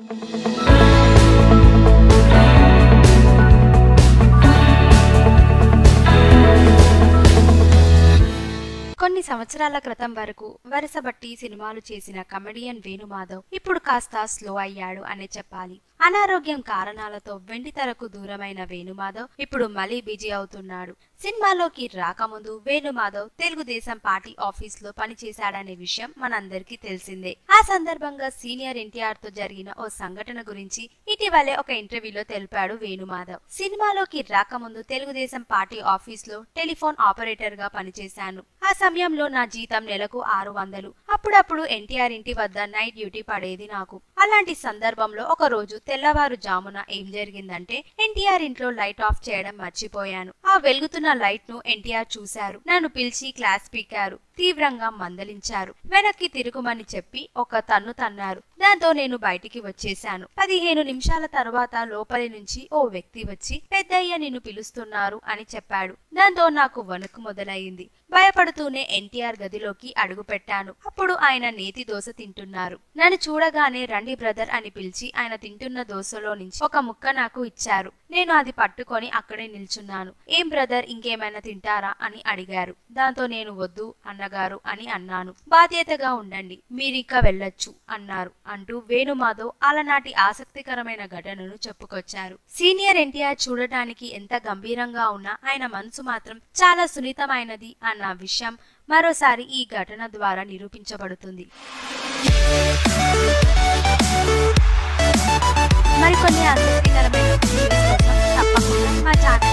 కొన్ని సంవత్సరాల క్రితం వరకు వరుసబట్టి సినిమాలు చేసిన కమెడియన్ వేణుమాధవ్ ఇప్పుడు కాస్త స్లో అయ్యాడు అనే చెప్పాలి అనారోగ్యం కారణాలతో వెండి తెరకు దూరమైన వేణుమాధవ్ ఇప్పుడు మళ్ళీ బిజీ అవుతున్నాడు సినిమాలోకి రాకముందు వేణుమాధవ్ తెలుగుదేశం పార్టీ ఆఫీస్ లో పనిచేశాడనే విషయం మనందరికీ తెలిసిందే ఆ సందర్భంగా సీనియర్ ఎన్టీఆర్ తో జరిగిన ఓ సంఘటన గురించి ఇటీవలే ఒక ఇంటర్వ్యూలో తెలిపాడు వేణుమాధవ్ సినిమాలోకి రాకముందు తెలుగుదేశం పార్టీ ఆఫీస్ లో టెలిఫోన్ ఆపరేటర్ గా పనిచేశాను ఆ సమయంలో నా జీతం నెలకు ఆరు వందలు అప్పుడప్పుడు ఎన్టీఆర్ ఇంటి వద్ద నైట్ డ్యూటీ పడేది నాకు అలాంటి సందర్భంలో ఒక రోజు తెల్లవారు జామున ఏం జరిగిందంటే ఎన్టీఆర్ ఇంట్లో లైట్ ఆఫ్ చేయడం మర్చిపోయాను ఆ వెలుగుతున్న లైట్ ను ఎన్టీఆర్ చూశారు నన్ను పిలిచి క్లాస్ పీకారు తీవ్రంగా మందలించారు వెనక్కి తిరుగుమని చెప్పి ఒక తన్ను తన్నారు దాంతో నేను బయటికి వచ్చేశాను పదిహేను నిమిషాల తర్వాత లోపలి నుంచి ఓ వ్యక్తి వచ్చి పెద్దయ్య నిన్ను పిలుస్తున్నారు అని చెప్పాడు దాంతో నాకు వణుకు మొదలైంది భయపడుతూనే ఎన్టీఆర్ గదిలోకి అడుగు పెట్టాను అప్పుడు ఆయన నేతి దోశ తింటున్నారు నన్ను చూడగానే రండి బ్రదర్ అని పిలిచి ఆయన తింటున్న దోశలో నుంచి ఒక ముక్క నాకు ఇచ్చారు నేను అది పట్టుకొని అక్కడే నిల్చున్నాను ఏం బ్రదర్ ఇంకేమైనా తింటారా అని అడిగారు దాంతో నేను వద్దు అన్నగారు అని అన్నాను బాధ్యతగా ఉండండి మీరిక వెళ్ళొచ్చు అన్నారు అంటూ వేణుమాధవ్ అలనాటి ఆసక్తికరమైన ఘటనను చెప్పుకొచ్చారు సీనియర్ ఎన్టీఆర్ చూడటానికి ఎంత గంభీరంగా ఉన్నా ఆయన మనసు మాత్రం చాలా సున్నితమైనది అన్న విషయం మరోసారి ఈ ఘటన ద్వారా నిరూపించబడుతుంది మరికొన్ని ఆసక్తికరమైన వీడియోస్ కోసం తప్పకుండా మా ఛానల్